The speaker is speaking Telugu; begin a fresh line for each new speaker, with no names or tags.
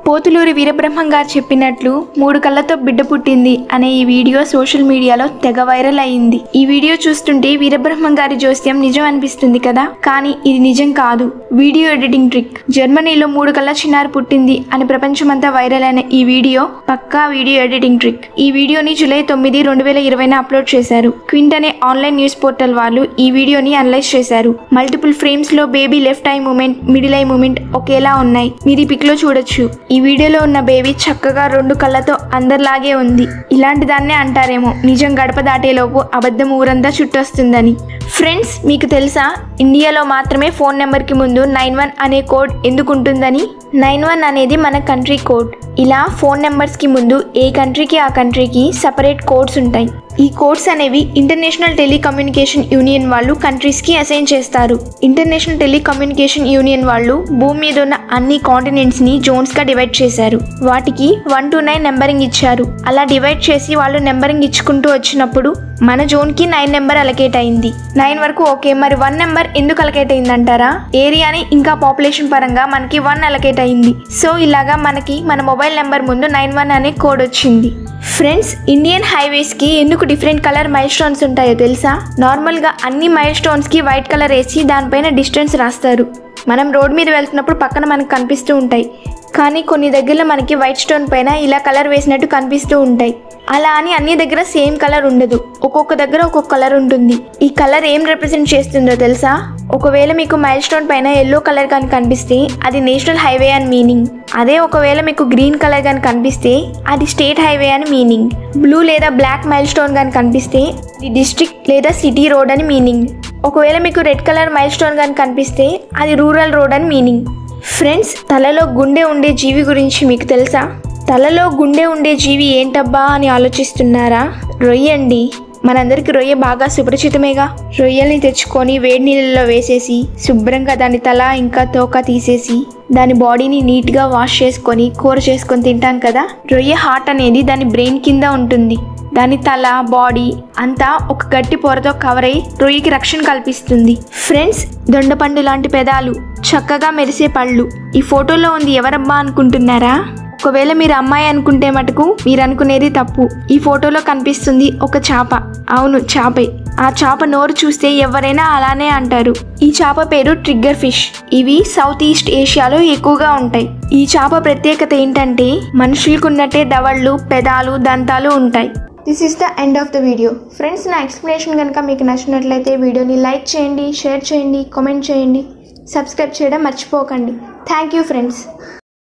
పోతులూరి వీరబ్రహ్మం గారు చెప్పినట్లు మూడు కళ్ళతో బిడ్డ పుట్టింది అనే ఈ వీడియో సోషల్ మీడియాలో తెగ వైరల్ అయింది ఈ వీడియో చూస్తుంటే వీరబ్రహ్మం గారి జోస్యం నిజం అనిపిస్తుంది కదా కానీ ఇది నిజం కాదు వీడియో ఎడిటింగ్ ట్రిక్ జర్మనీలో మూడు కళ్ళ చిన్నారి పుట్టింది అని ప్రపంచమంతా వైరల్ అయిన ఈ వీడియో పక్కా వీడియో ఎడిటింగ్ ట్రిక్ ఈ వీడియోని జూలై తొమ్మిది రెండు వేల ఇరవైన అప్లోడ్ చేశారు క్వింట్ అనే ఆన్లైన్ న్యూస్ పోర్టల్ వాళ్ళు ఈ వీడియోని అనలైజ్ చేశారు మల్టిపుల్ ఫ్రేమ్స్ లో baby left eye movement middle eye movement ఒకేలా ఉన్నాయి మీరు ఈ పిక్ లో చూడొచ్చు ఈ వీడియోలో ఉన్న బేబీ చక్కగా రెండు కళ్ళతో అందరిలాగే ఉంది ఇలాంటి దాన్నే అంటారేమో నిజం గడప దాటేలోపు అబద్ధం ఊరంతా చుట్టొస్తుందని ఫ్రెండ్స్ మీకు తెలుసా ఇండియాలో మాత్రమే ఫోన్ నెంబర్కి ముందు నైన్ వన్ అనే కోడ్ ఎందుకు ఉంటుందని నైన్ వన్ అనేది మన కంట్రీ కోడ్ ఇలా ఫోన్ నెంబర్స్కి ముందు ఏ కంట్రీకి ఆ కంట్రీకి సపరేట్ కోడ్స్ ఉంటాయి ఈ కోడ్స్ అనేవి ఇంటర్నేషనల్ టెలికమ్యూనికేషన్ యూనియన్ వాళ్ళు కంట్రీస్కి అసైన్ చేస్తారు ఇంటర్నేషనల్ టెలికమ్యూనికేషన్ యూనియన్ వాళ్ళు భూమి మీద ఉన్న అన్ని కాంటినెంట్స్ని జోన్స్గా డివైడ్ చేశారు వాటికి వన్ టు నైన్ నెంబరింగ్ ఇచ్చారు అలా డివైడ్ చేసి వాళ్ళు నెంబరింగ్ ఇచ్చుకుంటూ వచ్చినప్పుడు మన జోన్కి నైన్ నెంబర్ అలకేట్ అయింది నైన్ వరకు ఓకే మరి వన్ నెంబర్ ఎందుకు అలకేట్ అయిందంటారా ఏరియాని ఇంకా పాపులేషన్ పరంగా మనకి వన్ అలకేట్ అయింది సో ఇలాగా మనకి మన మొబైల్ నెంబర్ ముందు నైన్ వన్ అనే కోడ్ వచ్చింది ఫ్రెండ్స్ ఇండియన్ హైవేస్కి ఎందుకు డిఫరెంట్ కలర్ మైల్ స్టోన్స్ ఉంటాయో తెలుసా నార్మల్గా అన్ని మైల్ స్టోన్స్కి వైట్ కలర్ వేసి దానిపైన డిస్టెన్స్ రాస్తారు మనం రోడ్ మీద వెళ్తున్నప్పుడు పక్కన మనకు కనిపిస్తూ ఉంటాయి కానీ కొన్ని దగ్గరలో మనకి వైట్ స్టోన్ పైన ఇలా కలర్ వేసినట్టు కనిపిస్తూ ఉంటాయి అలా అని అన్ని దగ్గర సేమ్ కలర్ ఉండదు ఒక్కొక్క దగ్గర ఒక్కొక్క కలర్ ఉంటుంది ఈ కలర్ ఏం రిప్రజెంట్ చేస్తుందో తెలుసా ఒకవేళ మీకు మైల్ స్టోన్ పైన ఎల్లో కలర్ కానీ కనిపిస్తే అది నేషనల్ హైవే అని మీనింగ్ అదే ఒకవేళ మీకు గ్రీన్ కలర్ కానీ కనిపిస్తే అది స్టేట్ హైవే అని మీనింగ్ బ్లూ లేదా బ్లాక్ మైల్ స్టోన్ కానీ కనిపిస్తే అది డిస్ట్రిక్ట్ లేదా సిటీ రోడ్ అని మీనింగ్ ఒకవేళ మీకు రెడ్ కలర్ మైల్ స్టోన్ కానీ కనిపిస్తే అది రూరల్ రోడ్ అని మీనింగ్ ఫ్రెండ్స్ తలలో గుండె ఉండే జీవి గురించి మీకు తెలుసా తలలో గుండె ఉండే జీవి ఏంటబ్బా అని ఆలోచిస్తున్నారా రొయ్య అండి మనందరికి రొయ్య బాగా సుపరిచితమేగా రొయ్యల్ని తెచ్చుకొని వేడి నీళ్ళలో వేసేసి శుభ్రంగా దాని తల ఇంకా తోక తీసేసి దాని బాడీని నీట్గా వాష్ చేసుకొని కూర చేసుకొని తింటాం కదా రొయ్య హార్ట్ అనేది దాని బ్రెయిన్ కింద ఉంటుంది దాని తల బాడీ అంతా ఒక గట్టి పొరతో కవర్ అయి రొయ్యకి రక్షణ కల్పిస్తుంది ఫ్రెండ్స్ దొండపండు లాంటి పెదాలు చక్కగా మెరిసే పళ్ళు ఈ ఫోటోలో ఉంది ఎవరబ్బా అనుకుంటున్నారా ఒకవేళ మీరు అమ్మాయి అనుకుంటే మటుకు మీరు అనుకునేది తప్పు ఈ ఫోటోలో కనిపిస్తుంది ఒక చాప అవును చాపే ఆ చాప నోరు చూస్తే ఎవరైనా అలానే అంటారు ఈ చాప పేరు ట్రిగ్గర్ ఫిష్ ఇవి సౌత్ ఈస్ట్ ఏషియాలో ఎక్కువగా ఉంటాయి ఈ చాప ప్రత్యేకత ఏంటంటే మనుషులకు ఉన్నట్టే దవళ్ళు పెదాలు దంతాలు ఉంటాయి this is the end of the video friends నా ఎక్స్ప్లెనేషన్ కనుక మీకు నచ్చినట్లయితే వీడియోని లైక్ చేయండి షేర్ చేయండి కామెంట్ చేయండి సబ్స్క్రైబ్ చేయడం మర్చిపోకండి థ్యాంక్ యూ ఫ్రెండ్స్